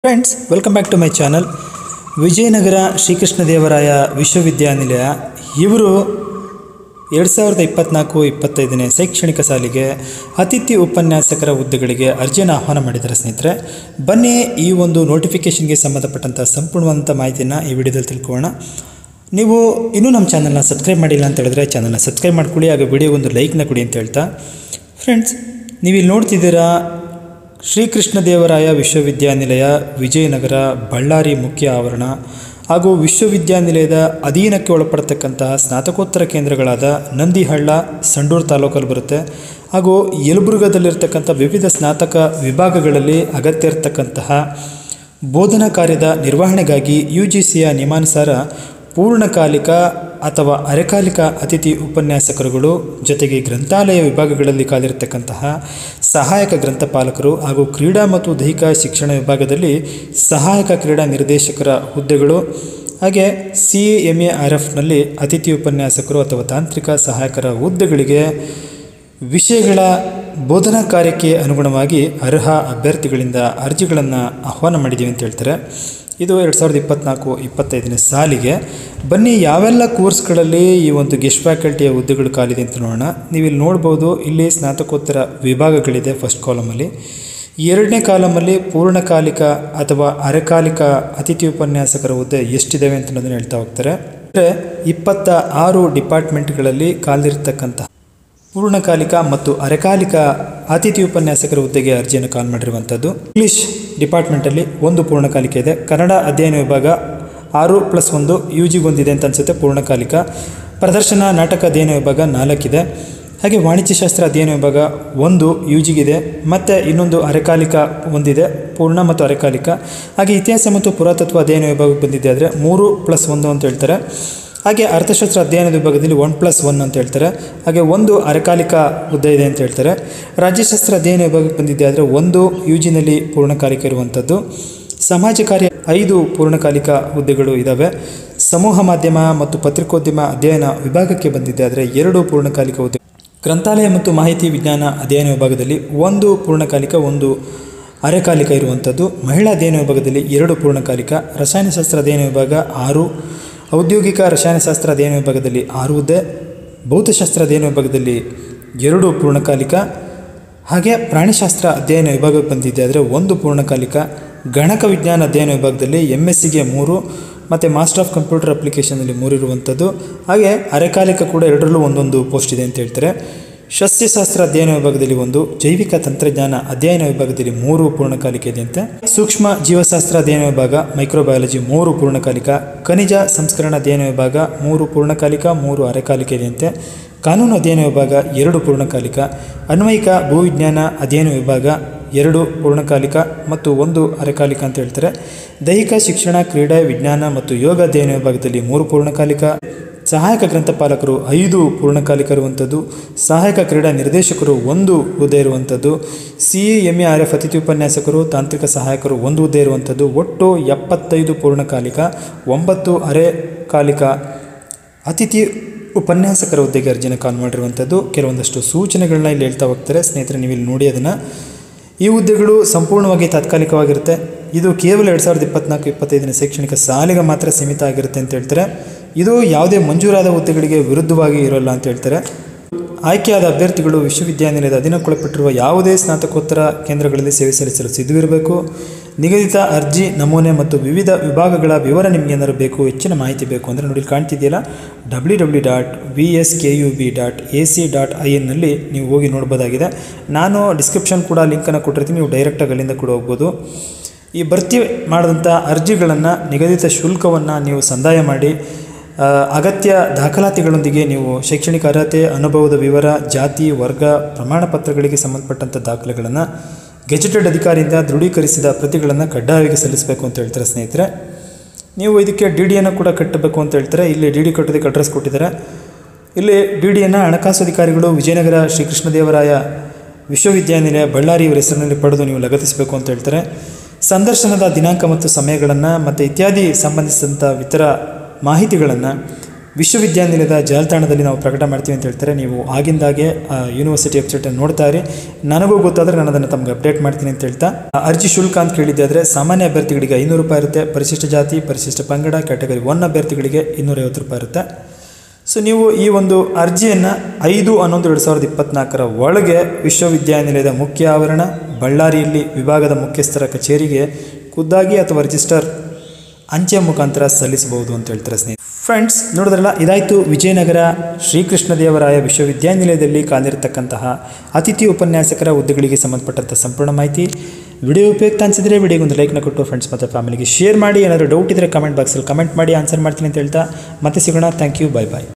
friends welcome back to my channel Vijayanagara Srikrishnadevaraya ವಿಶ್ವವಿದ್ಯಾನಿಲಯ ಇವರು ಎರಡು ಸಾವಿರದ ಇಪ್ಪತ್ನಾಲ್ಕು ಇಪ್ಪತ್ತೈದನೇ ಶೈಕ್ಷಣಿಕ ಸಾಲಿಗೆ ಅತಿಥಿ ಉಪನ್ಯಾಸಕರ ಹುದ್ದೆಗಳಿಗೆ ಅರ್ಜಿಯನ್ನು ಆಹ್ವಾನ ಮಾಡಿದ್ದಾರೆ ಸ್ನೇಹಿತರೆ ಬನ್ನಿ ಈ ಒಂದು ನೋಟಿಫಿಕೇಷನ್ಗೆ ಸಂಬಂಧಪಟ್ಟಂಥ ಸಂಪೂರ್ಣವಾದಂಥ ಮಾಹಿತಿಯನ್ನು ಈ ವಿಡಿಯೋದಲ್ಲಿ ತಿಳ್ಕೊಳ್ಳೋಣ ನೀವು ಇನ್ನೂ ನಮ್ಮ ಚಾನಲ್ನ ಸಬ್ಸ್ಕ್ರೈಬ್ ಮಾಡಿಲ್ಲ ಅಂತ ಹೇಳಿದ್ರೆ ಚಾನಲ್ನ ಸಬ್ಸ್ಕ್ರೈಬ್ ಮಾಡ್ಕೊಳ್ಳಿ ಹಾಗೂ ವಿಡಿಯೋಗೊಂದು ಲೈಕ್ನ ಕೊಡಿ ಅಂತ ಹೇಳ್ತಾ ಫ್ರೆಂಡ್ಸ್ ನೀವು ಇಲ್ಲಿ ನೋಡ್ತಿದ್ದೀರಾ ಶ್ರೀಕೃಷ್ಣದೇವರಾಯ ವಿಶ್ವವಿದ್ಯಾನಿಲಯ ವಿಜಯನಗರ ಬಳ್ಳಾರಿ ಮುಖ್ಯ ಆವರಣ ಹಾಗೂ ವಿಶ್ವವಿದ್ಯಾನಿಲಯದ ಅಧೀನಕ್ಕೆ ಒಳಪಡ್ತಕ್ಕಂತಹ ಸ್ನಾತಕೋತ್ತರ ಕೇಂದ್ರಗಳಾದ ನಂದಿಹಳ್ಳ ಸಂಡೂರು ತಾಲೂಕಲ್ಲಿ ಬರುತ್ತೆ ಹಾಗೂ ಯಲಬುರ್ಗದಲ್ಲಿರ್ತಕ್ಕಂಥ ವಿವಿಧ ಸ್ನಾತಕ ವಿಭಾಗಗಳಲ್ಲಿ ಅಗತ್ಯ ಇರತಕ್ಕಂತಹ ಬೋಧನಾ ಕಾರ್ಯದ ನಿರ್ವಹಣೆಗಾಗಿ ಯು ಜಿ ಸಿಯ ನಿಯಮಾನುಸಾರ ಪೂರ್ಣಕಾಲಿಕ ಅಥವಾ ಅರೆಕಾಲಿಕ ಅತಿಥಿ ಉಪನ್ಯಾಸಕರುಗಳು ಜೊತೆಗೆ ಗ್ರಂಥಾಲಯ ವಿಭಾಗಗಳಲ್ಲಿ ಕಾಲಿರತಕ್ಕಂತಹ ಸಹಾಯಕ ಗ್ರಂಥಪಾಲಕರು ಹಾಗೂ ಕ್ರೀಡಾ ಮತ್ತು ದೈಹಿಕ ಶಿಕ್ಷಣ ವಿಭಾಗದಲ್ಲಿ ಸಹಾಯಕ ಕ್ರೀಡಾ ನಿರ್ದೇಶಕರ ಹುದ್ದೆಗಳು ಹಾಗೆ ಸಿ ಎಮ್ ಎ ಆರ್ ಎಫ್ನಲ್ಲಿ ಅತಿಥಿ ಉಪನ್ಯಾಸಕರು ಅಥವಾ ತಾಂತ್ರಿಕ ಸಹಾಯಕರ ಹುದ್ದೆಗಳಿಗೆ ವಿಷಯಗಳ ಬೋಧನಾ ಕಾರ್ಯಕ್ಕೆ ಅನುಗುಣವಾಗಿ ಅರ್ಹ ಅಭ್ಯರ್ಥಿಗಳಿಂದ ಅರ್ಜಿಗಳನ್ನು ಆಹ್ವಾನ ಮಾಡಿದ್ದೀವಿ ಅಂತ ಹೇಳ್ತಾರೆ ಇದು ಎರಡು ಸಾವಿರದ ಇಪ್ಪತ್ತ್ನಾಲ್ಕು ಇಪ್ಪತ್ತೈದನೇ ಸಾಲಿಗೆ ಬನ್ನಿ ಯಾವೆಲ್ಲ ಕೋರ್ಸ್ಗಳಲ್ಲಿ ಈ ಒಂದು ಗೆಸ್ಟ್ ಫ್ಯಾಕಲ್ಟಿಯ ಹುದ್ದೆಗಳು ಖಾಲಿದೆ ಅಂತ ನೋಡೋಣ ನೀವು ಇಲ್ಲಿ ನೋಡ್ಬೋದು ಇಲ್ಲಿ ಸ್ನಾತಕೋತ್ತರ ವಿಭಾಗಗಳಿದೆ ಫಸ್ಟ್ ಕಾಲಮಲ್ಲಿ ಎರಡನೇ ಕಾಲಮಲ್ಲಿ ಪೂರ್ಣಕಾಲಿಕ ಅಥವಾ ಅರೆಕಾಲಿಕ ಅತಿಥಿ ಉಪನ್ಯಾಸಕರ ಹುದ್ದೆ ಎಷ್ಟಿದ್ದಾವೆ ಅಂತ ಅನ್ನೋದನ್ನ ಹೇಳ್ತಾ ಹೋಗ್ತಾರೆ ಅಂದರೆ ಇಪ್ಪತ್ತ ಆರು ಡಿಪಾರ್ಟ್ಮೆಂಟ್ಗಳಲ್ಲಿ ಕಾಲಿರ್ತಕ್ಕಂಥ ಪೂರ್ಣಕಾಲಿಕ ಮತ್ತು ಅರೆಕಾಲಿಕ ಅತಿಥಿ ಉಪನ್ಯಾಸಕರ ಹುದ್ದೆಗೆ ಅರ್ಜಿಯನ್ನು ಕಾಲ್ ಮಾಡಿರುವಂಥದ್ದು ಇಂಗ್ಲಿಷ್ ಡಿಪಾರ್ಟ್ಮೆಂಟಲ್ಲಿ ಒಂದು ಪೂರ್ಣಕಾಲಿಕ ಇದೆ ಕನ್ನಡ ಅಧ್ಯಯನ ವಿಭಾಗ ಆರು ಪ್ಲಸ್ ಒಂದು ಯು ಜಿಗೊಂದಿದೆ ಅಂತ ಅನಿಸುತ್ತೆ ಪೂರ್ಣಕಾಲಿಕ ಪ್ರದರ್ಶನ ನಾಟಕ ಅಧ್ಯಯನ ವಿಭಾಗ ನಾಲ್ಕಿದೆ ಹಾಗೆ ವಾಣಿಜ್ಯಶಾಸ್ತ್ರ ಅಧ್ಯಯನ ವಿಭಾಗ ಒಂದು ಯು ಜಿಗಿದೆ ಮತ್ತು ಇನ್ನೊಂದು ಅರೆಕಾಲಿಕ ಒಂದಿದೆ ಪೂರ್ಣ ಮತ್ತು ಅರೆಕಾಲಿಕ ಹಾಗೆ ಇತಿಹಾಸ ಮತ್ತು ಪುರಾತತ್ವ ಅಧ್ಯಯನ ವಿಭಾಗಕ್ಕೆ ಬಂದಿದೆ ಆದರೆ ಮೂರು ಪ್ಲಸ್ ಒಂದು ಅಂತ ಹೇಳ್ತಾರೆ ಹಾಗೆ ಅರ್ಥಶಾಸ್ತ್ರ ಅಧ್ಯಯನದ ವಿಭಾಗದಲ್ಲಿ ಒನ್ ಪ್ಲಸ್ ಒನ್ ಅಂತ ಹೇಳ್ತಾರೆ ಹಾಗೆ ಒಂದು ಅರೆಕಾಲಿಕ ಹುದ್ದೆ ಇದೆ ಅಂತ ಹೇಳ್ತಾರೆ ರಾಜ್ಯಶಾಸ್ತ್ರ ಅಧ್ಯಯನ ವಿಭಾಗಕ್ಕೆ ಬಂದಿದೆ ಆದರೆ ಒಂದು ಯು ಜಿನಲ್ಲಿ ಪೂರ್ಣಕಾಲಿಕ ಇರುವಂಥದ್ದು ಸಮಾಜ ಕಾರ್ಯ ಐದು ಪೂರ್ಣಕಾಲಿಕ ಹುದ್ದೆಗಳು ಇದ್ದಾವೆ ಸಮೂಹ ಮಾಧ್ಯಮ ಮತ್ತು ಪತ್ರಿಕೋದ್ಯಮ ಅಧ್ಯಯನ ವಿಭಾಗಕ್ಕೆ ಬಂದಿದೆ ಆದರೆ ಎರಡು ಪೂರ್ಣಕಾಲಿಕ ಹುದ್ದೆ ಗ್ರಂಥಾಲಯ ಮತ್ತು ಮಾಹಿತಿ ವಿಜ್ಞಾನ ಅಧ್ಯಯನ ವಿಭಾಗದಲ್ಲಿ ಒಂದು ಪೂರ್ಣಕಾಲಿಕ ಒಂದು ಅರೆಕಾಲಿಕ ಇರುವಂಥದ್ದು ಮಹಿಳಾ ಅಧ್ಯಯನ ವಿಭಾಗದಲ್ಲಿ ಎರಡು ಪೂರ್ಣಕಾಲಿಕ ರಸಾಯನಶಾಸ್ತ್ರ ಅಧ್ಯಯನ ವಿಭಾಗ ಆರು ಔದ್ಯೋಗಿಕ ರಸಾಯನಶಾಸ್ತ್ರ ಅಧ್ಯಯನ ವಿಭಾಗದಲ್ಲಿ ಆರು ಹುದ್ದೆ ಭೌತಶಾಸ್ತ್ರ ಅಧ್ಯಯನ ವಿಭಾಗದಲ್ಲಿ ಎರಡು ಪೂರ್ಣಕಾಲಿಕ ಹಾಗೆ ಪ್ರಾಣಿಶಾಸ್ತ್ರ ಅಧ್ಯಯನ ವಿಭಾಗಕ್ಕೆ ಬಂದಿದೆ ಆದರೆ ಒಂದು ಪೂರ್ಣಕಾಲಿಕ ಗಣಕ ವಿಜ್ಞಾನ ಅಧ್ಯಯನ ವಿಭಾಗದಲ್ಲಿ ಎಮ್ ಎಸ್ ಸಿಗೆ ಮೂರು ಮತ್ತು ಮಾಸ್ಟರ್ ಆಫ್ ಕಂಪ್ಯೂಟರ್ ಅಪ್ಲಿಕೇಶನಲ್ಲಿ ಮೂರು ಇರುವಂಥದ್ದು ಹಾಗೆ ಅರೆಕಾಲಿಕ ಕೂಡ ಎರಡರಲ್ಲೂ ಒಂದೊಂದು ಪೋಸ್ಟ್ ಇದೆ ಅಂತ ಹೇಳ್ತಾರೆ ಸಸ್ಯಶಾಸ್ತ್ರ ಅಧ್ಯಯನ ವಿಭಾಗದಲ್ಲಿ ಒಂದು ಜೈವಿಕ ತಂತ್ರಜ್ಞಾನ ಅಧ್ಯಯನ ವಿಭಾಗದಲ್ಲಿ ಮೂರು ಪೂರ್ಣಕಾಲಿಕೆ ಇದೆಯಂತೆ ಸೂಕ್ಷ್ಮ ಜೀವಶಾಸ್ತ್ರ ಅಧ್ಯಯನ ವಿಭಾಗ ಮೈಕ್ರೋಬಯಾಲಜಿ ಮೂರು ಪೂರ್ಣಕಾಲಿಕ ಖನಿಜ ಸಂಸ್ಕರಣ ಅಧ್ಯಯನ ವಿಭಾಗ ಮೂರು ಪೂರ್ಣಕಾಲಿಕ ಮೂರು ಅರೆಕಾಲಿಕೆ ಇದೆಯಂತೆ ಕಾನೂನು ಅಧ್ಯಯನ ವಿಭಾಗ ಎರಡು ಪೂರ್ಣಕಾಲಿಕ ಅನ್ವಯಿಕ ಭೂವಿಜ್ಞಾನ ಅಧ್ಯಯನ ವಿಭಾಗ ಎರಡು ಪೂರ್ಣಕಾಲಿಕ ಮತ್ತು ಒಂದು ಅರೆಕಾಲಿಕ ಅಂತ ಹೇಳ್ತಾರೆ ದೈಹಿಕ ಶಿಕ್ಷಣ ಕ್ರೀಡೆ ವಿಜ್ಞಾನ ಮತ್ತು ಯೋಗ ಅಧ್ಯಯನ ವಿಭಾಗದಲ್ಲಿ ಮೂರು ಪೂರ್ಣಕಾಲಿಕ ಸಹಾಯಕ ಗ್ರಂಥಪಾಲಕರು ಐದು ಪೂರ್ಣಕಾಲಿಕ ಇರುವಂಥದ್ದು ಸಹಾಯಕ ಕ್ರೀಡಾ ನಿರ್ದೇಶಕರು ಒಂದು ಹುದ್ದೆ ಇರುವಂಥದ್ದು C M A R F ಅತಿಥಿ ಉಪನ್ಯಾಸಕರು ತಾಂತ್ರಿಕ ಸಹಾಯಕರು ಒಂದು ಹುದ್ದೆ ಇರುವಂಥದ್ದು ಒಟ್ಟು ಎಪ್ಪತ್ತೈದು ಪೂರ್ಣಕಾಲಿಕ ಒಂಬತ್ತು ಅರೆಕಾಲಿಕ ಅತಿಥಿ ಉಪನ್ಯಾಸಕರ ಹುದ್ದೆಗೆ ಅರ್ಜಿನ ಕಾಲ್ ಮಾಡಿರುವಂಥದ್ದು ಕೆಲವೊಂದಷ್ಟು ಸೂಚನೆಗಳನ್ನ ಇಲ್ಲಿ ಹೇಳ್ತಾ ಹೋಗ್ತಾರೆ ಸ್ನೇಹಿತರೆ ನೀವು ಇಲ್ಲಿ ನೋಡಿ ಅದನ್ನು ಈ ಹುದ್ದೆಗಳು ಸಂಪೂರ್ಣವಾಗಿ ತಾತ್ಕಾಲಿಕವಾಗಿರುತ್ತೆ ಇದು ಕೇವಲ ಎರಡು ಸಾವಿರದ ಇಪ್ಪತ್ನಾಲ್ಕು ಇಪ್ಪತ್ತೈದನೇ ಶೈಕ್ಷಣಿಕ ಸಾಲಿಗೆ ಮಾತ್ರ ಸೀಮಿತ ಆಗಿರುತ್ತೆ ಅಂತ ಹೇಳ್ತಾರೆ ಇದು ಯಾವುದೇ ಮಂಜೂರಾದ ಹುದ್ದೆಗಳಿಗೆ ವಿರುದ್ಧವಾಗಿ ಇರೋಲ್ಲ ಅಂತ ಹೇಳ್ತಾರೆ ಆಯ್ಕೆಯಾದ ಅಭ್ಯರ್ಥಿಗಳು ವಿಶ್ವವಿದ್ಯಾನಿಲಯದ ಅಧೀನಕ್ಕೊಳಪಟ್ಟಿರುವ ಯಾವುದೇ ಸ್ನಾತಕೋತ್ತರ ಕೇಂದ್ರಗಳಲ್ಲಿ ಸೇವೆ ಸಲ್ಲಿಸಲು ಸಿದ್ಧವಿರಬೇಕು ನಿಗದಿತ ಅರ್ಜಿ ನಮೂನೆ ಮತ್ತು ವಿವಿಧ ವಿಭಾಗಗಳ ವಿವರ ನಿಮಗೆ ಏನಾದ್ರು ಬೇಕು ಹೆಚ್ಚಿನ ಮಾಹಿತಿ ಬೇಕು ಅಂದರೆ ನೋಡಿ ಇಲ್ಲಿ ಕಾಣ್ತಿದೆಯಲ್ಲ W W dot V S K U B dot A C dot I ಎನ್ನಲ್ಲಿ ನೀವು ಹೋಗಿ ನೋಡ್ಬೋದಾಗಿದೆ ನಾನು ಡಿಸ್ಕ್ರಿಪ್ಷನ್ ಕೂಡ ಲಿಂಕನ್ನು ಕೊಟ್ಟಿರ್ತೀನಿ ನೀವು ಡೈರೆಕ್ಟಾಗಿ ಅಲ್ಲಿಂದ ಕೂಡ ಹೋಗ್ಬೋದು ಈ ಭರ್ತಿ ಮಾಡಿದಂಥ ಅರ್ಜಿಗಳನ್ನು ನಿಗದಿತ ಶುಲ್ಕವನ್ನು ನೀವು ಸಂದಾಯ ಮಾಡಿ ಆ, ಅಗತ್ಯ ದಾಖಲಾತಿಗಳೊಂದಿಗೆ ನೀವು ಶೈಕ್ಷಣಿಕ ಅರ್ಹತೆ ಅನುಭವದ ವಿವರ ಜಾತಿ ವರ್ಗ ಪ್ರಮಾಣ ಪತ್ರಗಳಿಗೆ ಸಂಬಂಧಪಟ್ಟಂಥ ದಾಖಲೆಗಳನ್ನು ಗೆಜೆಟೆಡ್ ಅಧಿಕಾರಿಯಿಂದ ದೃಢೀಕರಿಸಿದ ಪ್ರತಿಗಳನ್ನು ಕಡ್ಡಾಯವಾಗಿ ಸಲ್ಲಿಸಬೇಕು ಅಂತ ಹೇಳ್ತಾರೆ ಸ್ನೇಹಿತರೆ ನೀವು ಇದಕ್ಕೆ ಡಿ ಡಿಯನ್ನು ಕೂಡ ಕಟ್ಟಬೇಕು ಅಂತ ಹೇಳ್ತಾರೆ ಇಲ್ಲಿ ಡಿ ಡಿ ಕಟ್ಟೋದಕ್ಕೆ ಅಡ್ರೆಸ್ ಕೊಟ್ಟಿದ್ದಾರೆ ಇಲ್ಲಿ ಡಿ ಡಿಯನ್ನು ಹಣಕಾಸು ಅಧಿಕಾರಿಗಳು ವಿಜಯನಗರ ಶ್ರೀಕೃಷ್ಣದೇವರಾಯ ವಿಶ್ವವಿದ್ಯಾನಿಲಯ ಬಳ್ಳಾರಿ ಇವರ ಹೆಸರಿನಲ್ಲಿ ಪಡೆದು ನೀವು ಲಗತ್ತಿಸಬೇಕು ಅಂತ ಹೇಳ್ತಾರೆ ಸಂದರ್ಶನದ ದಿನಾಂಕ ಮತ್ತು ಸಮಯಗಳನ್ನು ಮತ್ತು ಇತ್ಯಾದಿ ಸಂಬಂಧಿಸಿದಂಥ ಇತರ ಮಾಹಿತಿಗಳನ್ನು ವಿಶ್ವವಿದ್ಯಾನಿಲಯದ ಜಾಲತಾಣದಲ್ಲಿ ನಾವು ಪ್ರಕಟ ಮಾಡ್ತೀವಿ ಅಂತ ಹೇಳ್ತಾರೆ ನೀವು ಆಗಿಂದಾಗೆ ಆ, ಯೂನಿವರ್ಸಿಟಿ ವೆಬ್ಸೈಟನ್ನು ನೋಡ್ತಾ ಇರಿ ನನಗೂ ಗೊತ್ತಾದರೆ ನಾನು ಅದನ್ನು ತಮಗೆ ಅಪ್ಡೇಟ್ ಮಾಡ್ತೀನಿ ಅಂತ ಹೇಳ್ತಾ ಆ, ಅರ್ಜಿ ಶುಲ್ಕ ಅಂತ ಕೇಳಿದ್ದಾದರೆ ಸಾಮಾನ್ಯ ಅಭ್ಯರ್ಥಿಗಳಿಗೆ ಐನೂರು ರೂಪಾಯಿ ಇರುತ್ತೆ ಪರಿಶಿಷ್ಟ ಜಾತಿ ಪರಿಶಿಷ್ಟ ಪಂಗಡ ಕ್ಯಾಟಗರಿ ಒನ್ ಅಭ್ಯರ್ಥಿಗಳಿಗೆ ಇನ್ನೂರೈವತ್ತು ರೂಪಾಯಿ ಇರುತ್ತೆ ಸೊ ನೀವು ಈ ಒಂದು ಅರ್ಜಿಯನ್ನು ಐದು ಹನ್ನೊಂದು ಎರಡು ಸಾವಿರದ ಇಪ್ಪತ್ತ್ನಾಲ್ಕರ ಒಳಗೆ ವಿಶ್ವವಿದ್ಯಾನಿಲಯದ ಮುಖ್ಯ ಆವರಣ ಬಳ್ಳಾರಿಯಲ್ಲಿ ವಿಭಾಗದ ಮುಖ್ಯಸ್ಥರ ಕಚೇರಿಗೆ ಖುದ್ದಾಗಿ ಅಥವಾ ರಿಜಿಸ್ಟರ್ ಅಂಚೆ ಮುಖಾಂತರ ಸಲ್ಲಿಸಬಹುದು ಅಂತ ಹೇಳ್ತಾರೆ ಸ್ನೇಹಿತರೆ ಫ್ರೆಂಡ್ಸ್ ನೋಡಿದ್ರಲ್ಲ ಇದಾಯಿತು ವಿಜಯನಗರ ಶ್ರೀಕೃಷ್ಣದೇವರಾಯ ವಿಶ್ವವಿದ್ಯಾನಿಲಯದಲ್ಲಿ ಕಾಲಿರತಕ್ಕಂತಹ ಅತಿಥಿ ಉಪನ್ಯಾಸಕರ ಹುದ್ದೆಗಳಿಗೆ ಸಂಬಂಧಪಟ್ಟಂಥ ಸಂಪೂರ್ಣ ಮಾಹಿತಿ ವಿಡಿಯೋ ಉಪಯುಕ್ತ ಅನಿಸಿದ್ರೆ ವಿಡಿಯೋಗೊಂದು ಲೈಕ್ನ ಕೊಟ್ಟು ಫ್ರೆಂಡ್ಸ್ ಮತ್ತು ಫ್ಯಾಮಿಲಿಗೆ ಶೇರ್ ಮಾಡಿ ಏನಾದರೂ ಡೌಟ್ ಇದ್ದರೆ ಕಮೆಂಟ್ ಬಾಕ್ಸಲ್ಲಿ ಕಮೆಂಟ್ ಮಾಡಿ ಆನ್ಸರ್ ಮಾಡ್ತೀನಿ ಅಂತ ಹೇಳ್ತಾ ಮತ್ತೆ ಸಿಗೋಣ ಥ್ಯಾಂಕ್ ಯು ಬೈ ಬಾಯ್